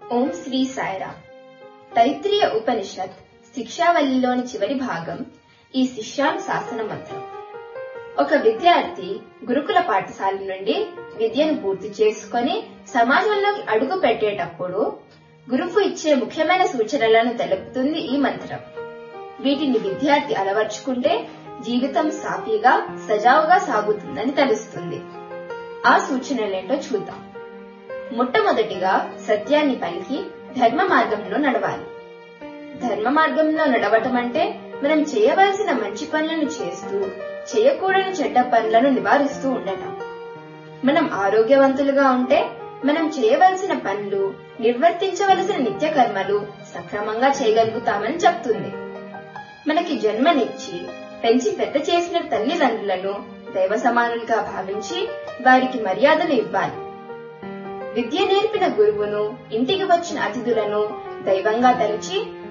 ఓం శ్రీ సాయిరామ్ తైత్రీయ ఉపనిషత్ శిక్షావల్లిలోని చివరి భాగం ఈ శిష్యాను శాసన మంత్రం ఒక విద్యార్థి గురుకుల పాఠశాల నుండి విద్యను పూర్తి చేసుకొని సమాజంలోకి అడుగు పెట్టేటప్పుడు గురువు ఇచ్చే ముఖ్యమైన సూచనలను తెలుపుతుంది ఈ మంత్రం వీటిని విద్యార్థి అలవర్చుకుంటే జీవితం సాఫీగా సజావుగా సాగుతుందని తెలుస్తుంది ఆ సూచనలేంటో చూద్దాం మొట్టమొదటిగా సత్యాన్ని పలికి ధర్మ మార్గంలో నడవాలి ధర్మ మార్గంలో నడవటం అంటే మనం చేయవలసిన మంచి పనులను చేస్తూ చేయకూడని చెడ్డ పనులను నివారిస్తూ ఉండటం మనం ఆరోగ్యవంతులుగా ఉంటే మనం చేయవలసిన పనులు నిర్వర్తించవలసిన నిత్య కర్మలు సక్రమంగా చేయగలుగుతామని చెప్తుంది మనకి జన్మనిచ్చి పెంచి పెద్ద చేసిన తల్లిదండ్రులను దైవ సమానులుగా భావించి వారికి మర్యాదలు ఇవ్వాలి విద్య నేర్పిన గురువును ఇంటికి వచ్చిన అతిథులను దైవంగా తలిచి